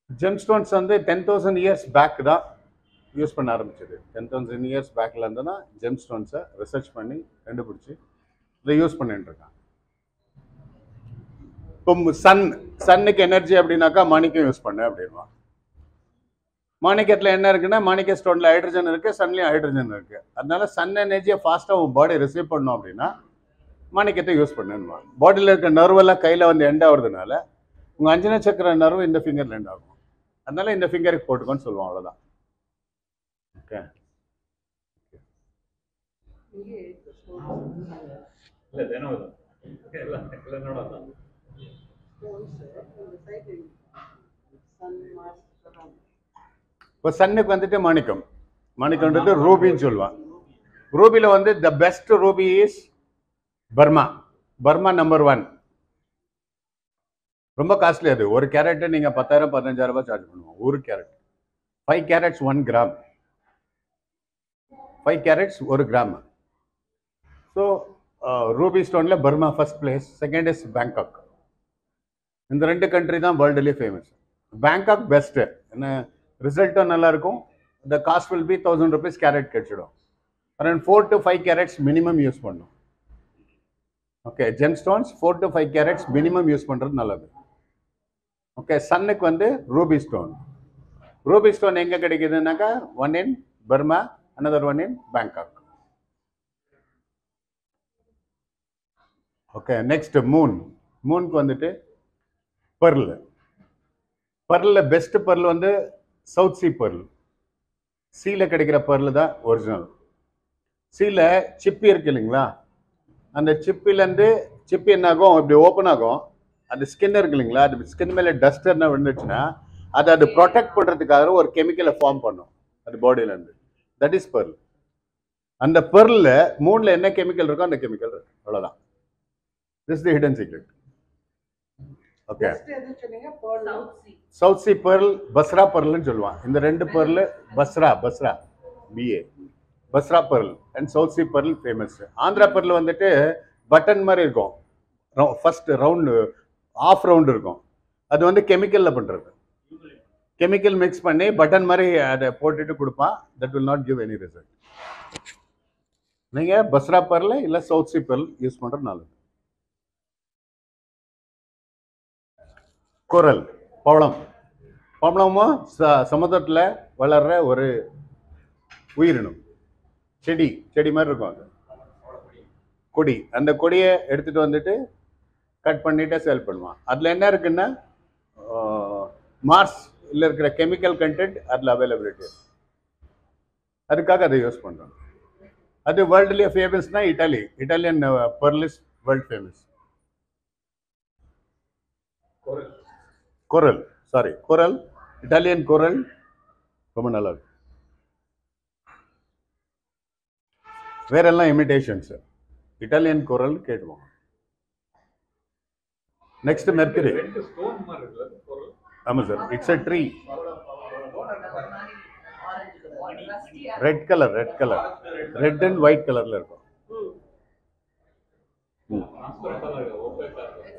Gemstones வந்து ten thousand years back தான் use பண்ண ஆரம்பிச்சது டென் தௌசண்ட் இயர்ஸ் பேக்கில் இருந்து தான் ஜெம்ஸ்டோன்ஸை ரிசர்ச் பண்ணி கண்டுபிடிச்சி இதை யூஸ் பண்ணிட்டு இருக்காங்க இப்போ சன் சன்னுக்கு எனர்ஜி அப்படின்னாக்கா மாணிக்கம் யூஸ் பண்ணு அப்படின்வாங்க மாணிக்கத்தில் என்ன இருக்குன்னா மாணிக்க ஸ்டோனில் ஹைட்ரஜன் இருக்குது சன்லேயும் ஹைட்ரஜன் இருக்குது அதனால சன் எனர்ஜியை ஃபாஸ்ட்டாக உன் பாடி ரிசீவ் பண்ணோம் அப்படின்னா மாணிக்கத்தை யூஸ் பண்ணுவாங்க பாடியில் இருக்க நர்வெல்லாம் கையில் வந்து எண்ட் ஆகுறதுனால உங்கள் அஞ்சன சக்கர நர்வு இந்த ஃபிங்கரில் எண்ட் ஆகும் அதனால இந்த ஃபிங்கருக்கு போட்டுக்கோன்னு சொல்லுவோம் அவ்வளோதான் ஓகே ಇಲ್ಲ ಧನ್ಯವಾದ ಎಲ್ಲ ಎಲ್ಲ ನೋಡೋಣ இப்போ சன்னுக்கு வந்துட்டு மாணிக்கம் மாணிக்கம்ன்றது ரூபின்னு சொல்லுவான் ரூபியில் வந்து the best ruby is Burma Burma number one ரொம்ப காஸ்ட்லி அது ஒரு கேரட்டு நீங்கள் பத்தாயிரம் பதினஞ்சாயிரம் ரூபாய் சார்ஜ் பண்ணுவோம் ஒரு carat five carats one gram five carats ஒரு கிராம் ஸோ ரூபி ஸ்டோனில் Burma first place second is Bangkok இந்த ரெண்டு கண்ட்ரி தான் வேர்ல்டுலேயே ஃபேமஸ் பேங்காக் பெஸ்ட்டு என்ன ரிசல்ட்டும் நல்லா இருக்கும் the cost will be thousand rupees carat கிடைச்சிடும் around four to five carats minimum use பண்ணும் okay gemstones four to five carats minimum use பண்ணுறது நல்லது ஓகே சன்னுக்கு வந்து ரூபி ஸ்டோன் ரூபி ஸ்டோன் எங்கே கிடைக்குதுன்னாக்கா one in Burma another one in Bangkok okay next moon மூனுக்கு வந்துட்டு pearl பர்லில் best pearl வந்து சவுத் சி பர்ல் சீல கிடைக்கிற பர்ல் தான் ஒரிஜினல் சீல சிப்பி இருக்கு இல்லைங்களா அந்த சிப்பிலேருந்து சிப்பி என்ன ஆகும் இப்படி ஓப்பன் ஆகும் அந்த ஸ்கின் இருக்கு இல்லைங்களா அது ஸ்கின் மேலே டஸ்ட் என்ன விழுந்துச்சுன்னா அதை அது ப்ரொடெக்ட் பண்ணுறதுக்காக ஒரு கெமிக்கலை ஃபார்ம் பண்ணும் அது பாடியிலேருந்து தட் இஸ் பர்ல் அந்த பெர்லில் மூணில் என்ன கெமிக்கல் இருக்கோ அந்த கெமிக்கல் இருக்கு அவ்வளோதான் this the hidden secret okay South Sea pearl Basra பெர்ல்னு சொல்லுவான் இந்த ரெண்டு pearl Basra Basra BA Basra pearl and South Sea pearl famous Andhra pearl வந்துட்டு பட்டன் மாதிரி இருக்கும் ஃபர்ஸ்ட் ரவுண்டு ஆஃப் ரவுண்ட் இருக்கும் அது வந்து கெமிக்கலில் பண்ணுறது கெமிக்கல் மிக்ஸ் பண்ணி பட்டன் மாதிரி அதை போட்டுட்டு கொடுப்பான் that will not give any result நீங்கள் பஸ்ரா பெர்ல் இல்லை சவுத் சி பெர்ல் யூஸ் பண்ணுறது நல்லது குரல் பவளம் பவளமும் ச சமுத்திரத்தில் வளர்ற ஒரு உயிரினம் செடி செடி மாதிரி இருக்கும் அது கொடி அந்த கொடியை எடுத்துட்டு வந்துட்டு கட் பண்ணிட்டு சேல் பண்ணுவான் அதில் என்ன இருக்குன்னா மார்ஸ் இல்லை இருக்கிற கெமிக்கல் கண்டென்ட் அதில் அவைலபிலிட்டி அதுக்காக அதை யூஸ் பண்ணுறோம் அது வேர்ல்டுலேயே ஃபேமஸ்னா Italy Italian pearls world famous coral coral sorry coral Italian coral ரொம்ப நல்லா இருக்கு வேறெல்லாம் இமிடேஷன்ஸ் இட்டாலியன் குரல் கேட்டுவோம் நெக்ஸ்ட் மெர்க்குரி ரெண்டு ஸ்டோன் மாதிரி இருக்குல்ல கோரல் ஆமாம் sir it's a tree red colour red colour red and white கலர்ல இருக்கும் ம். ಟ್ರಾನ್ಸ್ಪರೆಂಟ್ ಅಲ್ಲ ಓಪೇಕ್ ಆಗ್ತದೆ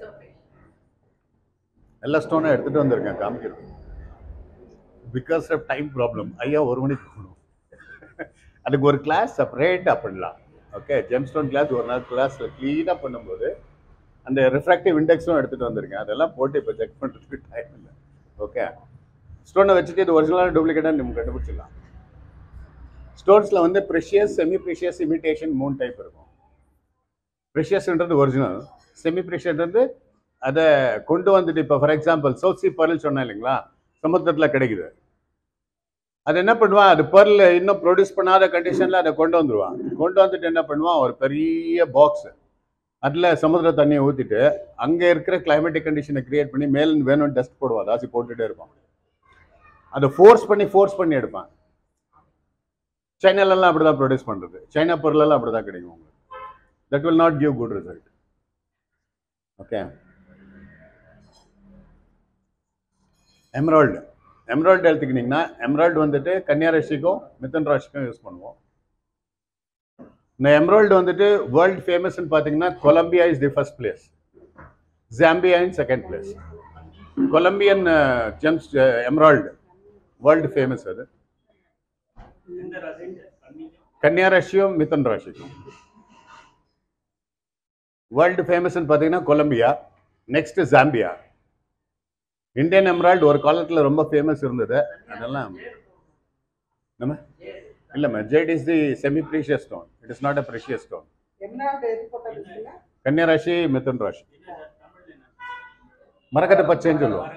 எல்லா ஸ்டோனும் எடுத்துட்டு வந்திருக்கேன் காமிக்கிறது பிகாஸ் ஆஃப் டைம் ப்ராப்ளம் ஐயா ஒரு மணிக்கு போகணும் அதுக்கு ஒரு கிளாஸ் செப்பரேட்டாக பண்ணலாம் ஓகே ஜெம் ஸ்டோன் கிளாஸ் ஒரு நாள் கிளாஸில் க்ளீனாக பண்ணும்போது அந்த ரிஃப்ராக்டிவ் இண்டெக்ஸும் எடுத்துகிட்டு வந்திருக்கேன் அதெல்லாம் போட்டு இப்போ செக் பண்ணுறதுக்கு டைம் இல்லை ஓகே ஸ்டோனை வச்சுட்டு இது ஒரிஜினலாக டூப்ளிகேட்டாக நம்ம கண்டுபிடிச்சிடலாம் ஸ்டோன்ஸில் வந்து ப்ரெஷியஸ் செமி ப்ரெஷியஸ் இமிட்டேஷன் மூணு டைப் இருக்கும் ப்ரெஷியஸ்ன்றது ஒரிஜினல் செமி ப்ரெஷியன்றது அதை கொண்டு வந்துட்டு இப்போ for example South Sea pearl சொன்னேன் இல்லைங்களா சமுத்திரத்தில் கிடைக்குது அது என்ன பண்ணுவான் அது பர்ல் இன்னும் ப்ரொடியூஸ் பண்ணாத கண்டிஷனில் அதை கொண்டு வந்துடுவான் கொண்டு வந்துட்டு என்ன பண்ணுவான் ஒரு பெரிய பாக்ஸ் அதில் சமுத்திர தண்ணியை ஊற்றிட்டு அங்கே இருக்கிற கிளைமேட்டிக் கண்டிஷனை கிரியேட் பண்ணி மேல இருந்து வேணும்னு டஸ்ட் போடுவான் தாசி போட்டுட்டே இருப்பான் அதை ஃபோர்ஸ் பண்ணி ஃபோர்ஸ் பண்ணி எடுப்பான் சைனாலெல்லாம் அப்படி தான் ப்ரொடியூஸ் பண்ணுறது சைனா பொருளெல்லாம் அப்படி தான் கிடைக்கும் உங்களுக்கு that will not give good result okay emerald emerald எடுத்துக்கிட்டிங்கன்னா எம்ராய்டு வந்துட்டு கன்னியா ராசிக்கும் மிதன் ராசிக்கும் யூஸ் பண்ணுவோம் இந்த எம்ராய்டு வந்துட்டு வேர்ல்டு ஃபேமஸ்ன்னு பார்த்தீங்கன்னா Colombia is the first place Zambia in second place Colombian gems emerald world famous அது கன்னியா ராசியும் மிதன் ராசியும் வேர்ல்டு ஃபேமஸ்ன்னு பார்த்தீங்கன்னா Colombia next Zambia Indian emerald ஒரு காலத்தில் ரொம்ப ஃபேமஸ் இருந்தது அதெல்லாம் நம்ம இல்லைம்மா jade is the semi precious stone it is not a precious stone emerald எது போட்டதுல கன்னியா ராசி மிதுன் ராசி மரக்கட்டை பச்சைன்னு சொல்லுவோம்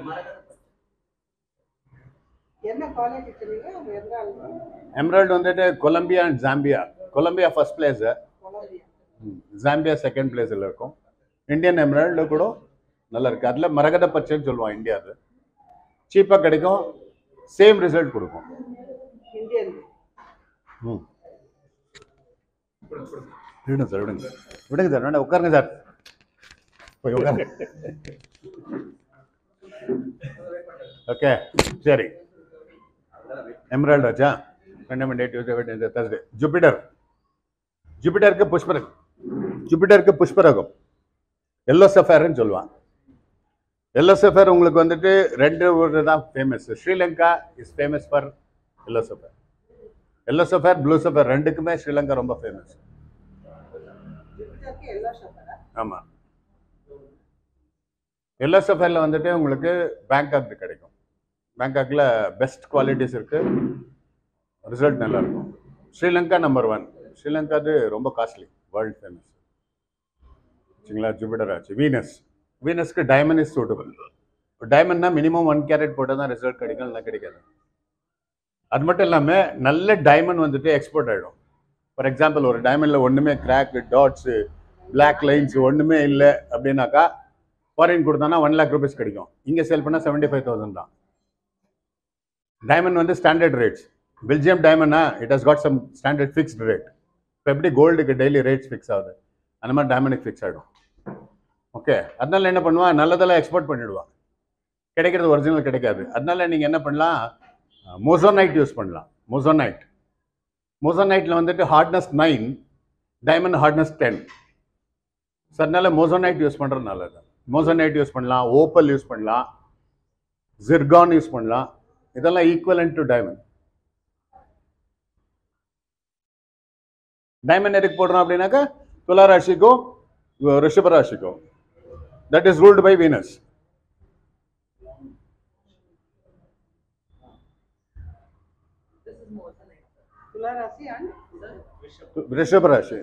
என்ன குவாலிட்டி சொன்னீங்க எம்ராய்டு எம்ராய்டு வந்துட்டு Colombia and Zambia Colombia first place Colombia Zambia second பிளேஸில் இருக்கும் இந்தியன் எம்ராய்டில் கூட நல்லா இருக்கு அதில் மரகத பச்சைன்னு சொல்லுவோம் இந்தியாவில் சீப்பாக கிடைக்கும் சேம் ரிசல்ட் கொடுக்கும் இந்தியன் ம் விடுங்க சார் விடுங்க சார் விடுங்க சார் வேண்டாம் உட்காருங்க சார் போய் உட்காருங்க ஓகே சரி எம்ராய்டு ஆச்சா கண்டமெண்டே டியூஸ்டே வெட்னஸ்டே தர்ஸ்டே ஜூபிட்டர் ஜூபிட்டருக்கு புஷ்பரகம் ஜூபிட்டருக்கு புஷ்பரகம் எல்லோ சஃபேர்னு சொல்லுவான் எல்லோ சஃபேர் உங்களுக்கு வந்துட்டு ரெண்டு ஊர் தான் famous Sri Lanka is famous for yellow sapphire yellow sapphire blue sapphire ரெண்டுக்குமே ஸ்ரீலங்கா ரொம்ப ஃபேமஸ் ஜூபிட்டருக்கு எல்லோ ஷப்பரா ஆமாம் எல்லோ சஃபேரில் வந்துட்டு உங்களுக்கு பேங்காக் கிடைக்கும் பேங்காக்ல பெஸ்ட் குவாலிட்டிஸ் இருக்கு ரிசல்ட் நல்லா இருக்கும் ஸ்ரீலங்கா நம்பர் ஒன் ஸ்ரீலங்கா அது ரொம்ப காஸ்ட்லி வேர்ல்ட் ஃபேமஸ் சரிங்களா ஜூபிட்டர் ஆச்சு வீனஸ் வீனஸ்க்கு டைமண்ட் இஸ் சூட்டபிள் டைமண்ட்னா மினிமம் ஒன் கேரட் போட்டால் தான் ரிசல்ட் கிடைக்கும் இல்லை கிடைக்காது அது மட்டும் இல்லாமல் நல்ல டைமண்ட் வந்துட்டு எக்ஸ்போர்ட் ஆகிடும் ஃபார் எக்ஸாம்பிள் ஒரு டைமண்டில் ஒன்றுமே கிராக் டாட்ஸு பிளாக் லைன்ஸ் ஒன்றுமே இல்லை அப்படின்னாக்கா ஃபாரின் கொடுத்தோன்னா ஒன் லேக் ருபீஸ் கிடைக்கும் இங்கே சேல் பண்ணால் செவன்ட்டி ஃபைவ் தௌசண்ட் தான் டைமண்ட் வந்து ஸ்டாண்டர்ட் ரேட்ஸ் பெல்ஜியம் டைமண்ட்னா it has got some standard fixed rate இப்போ எப்படி கோல்டுக்கு டெய்லி ரேட்ஸ் ஃபிக்ஸ் ஆகுது அந்த மாதிரி டைமண்டுக்கு ஃபிக்ஸ் ஆகிடும் ஓகே அதனால என்ன பண்ணுவான் நல்லதெல்லாம் எக்ஸ்போர்ட் பண்ணிடுவான் கிடைக்கிறது ஒரிஜினல் கிடைக்காது அதனால நீங்கள் என்ன பண்ணலாம் மோசோனைட் யூஸ் பண்ணலாம் மோசோனைட் மோசோனைட்டில் வந்துட்டு hardness nine diamond hardness ten so அதனால மோசோனைட் யூஸ் பண்ணுறது நல்லது மோசோனைட் யூஸ் பண்ணலாம் ஓப்பல் யூஸ் பண்ணலாம் ஜிர்கான் யூஸ் பண்ணலாம் இதெல்லாம் ஈக்குவலன்ட் டு டைமண்ட் டைமண்ட் எதுக்கு போடுறோம் அப்படின்னாக்கா துலா ராசிக்கோ ரிஷப ராசிக்கோ that is ruled by Venus துளாராசி அண்ட் ரிஷப ராசி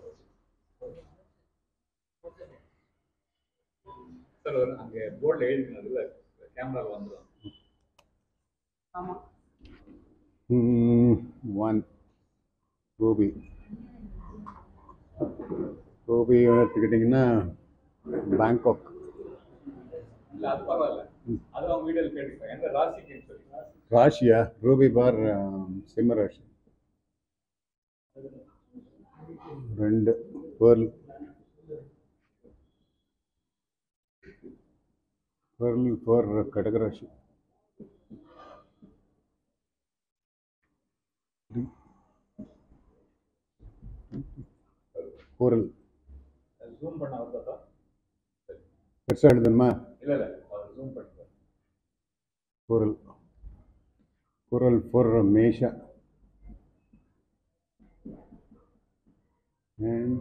சார் ஒரு அங்கே போர்டில் எழுதினதுல கேமராவில் வந்துடும் ஆமா ஒன் ரூபி ரூபி எடுத்துக்கிட்டிங்கன்னா பேங்காக் இல்லை அது பரவாயில்ல அது அவங்க வீடியோவில் கேட்டுக்கிறேன் எந்த ராசிக்குன்னு சொல்லி ராசியா ரூபி பார் சிம்ம ராசி ரெண்டு பேர்ல் பேர்ல் ஃபார் கடகராசி கோரல் ஜூம் பண்ண வந்ததா பெருசாக எழுதணுமா இல்லை இல்லை அவர் ஜூம் பண்ணிப்பார் கோரல் கோரல் ஃபார் மேஷா and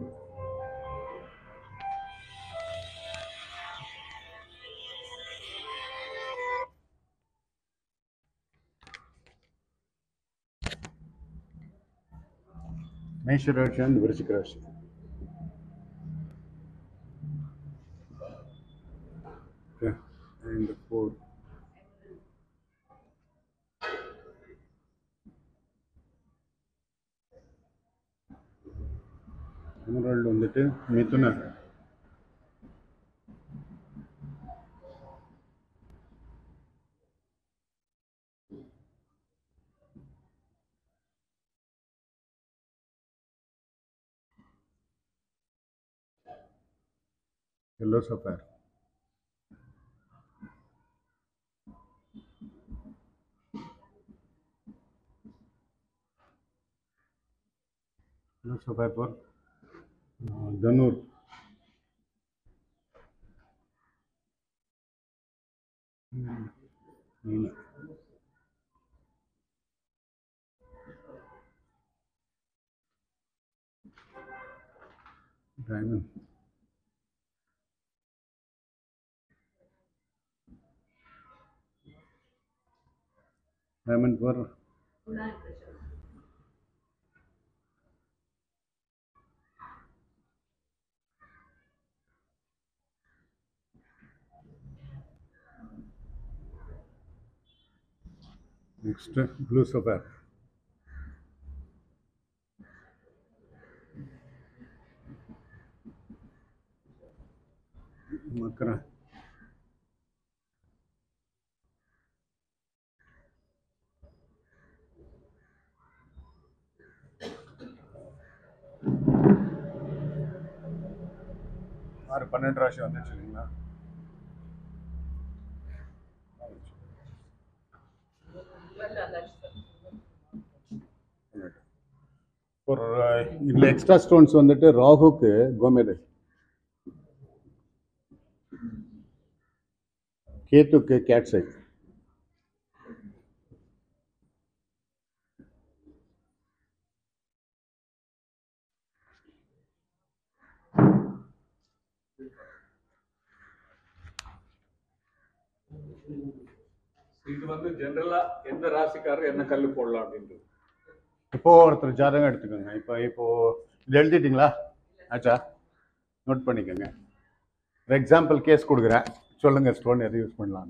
மேஷ ராசி and விருச்சிக ராசி Okay, and four. எமரால்டு வந்துட்டு மிதுன yellow sapphire yellow sapphire for धनुर diamond diamond for Next, blue sapphire. Makara. ஆறு பன்னெண்டு ராசி வந்துச்சு இல்லைங்களா ஒரு இதில் எக்ஸ்ட்ரா ஸ்டோன்ஸ் வந்துட்டு ராகுக்கு கோமேதை கேத்துக்கு கேட்ஸை இது வந்து ஜெனரலா எந்த ராசிக்காரர் என்ன கல்லு போடலாம் அப்படின்றது இப்போ ஒருத்தர் ஜாதகம் எடுத்துக்கோங்க இப்போ இப்போ இது எழுதிட்டீங்களா ஆச்சா நோட் பண்ணிக்கோங்க ஃபார் எக்ஸாம்பிள் கேஸ் கொடுக்குறேன் சொல்லுங்க ஸ்டோன் எது யூஸ் பண்ணலாம்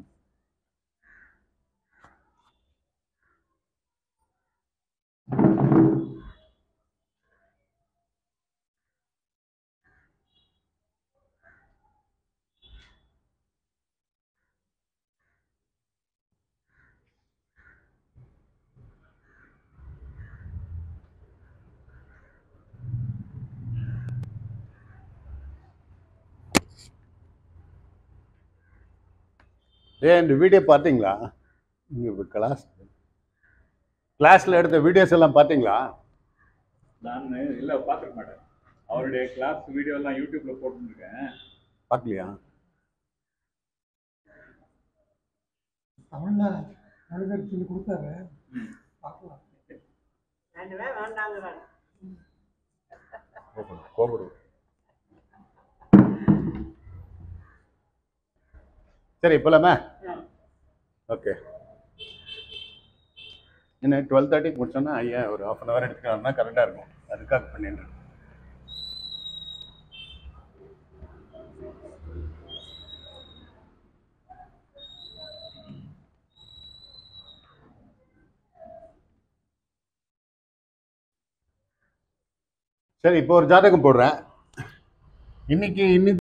ஏ இந்த வீடியோ பார்த்தீங்களா நீங்கள் கிளாஸ் கிளாஸில் எடுத்த வீடியோஸ் எல்லாம் பார்த்தீங்களா நான் இல்ல பாத்துக்க மாட்டேன் அவருடைய கிளாஸ் வீடியோ எல்லாம் யூடியூப்ல போட்டுருக்கேன் பார்க்கலையா தமிழ்ல நடுவர் சொல்லி கொடுத்தாரு பார்க்கலாம் வேண்டவே வேண்டாங்கிறாங்க கோபுரம் கோபுரம் சரி போலாமா ஓகே என்ன டுவெல் தேர்ட்டிக்கு முடிச்சோன்னா ஐயா ஒரு ஹாஃப் அன் ஹவர் எடுத்துக்கலாம்னா கரெக்டாக இருக்கும் அதுக்காக பண்ணிட்டு சரி இப்போ ஒரு ஜாதகம் போடுறேன் இன்னைக்கு இன்னைக்கு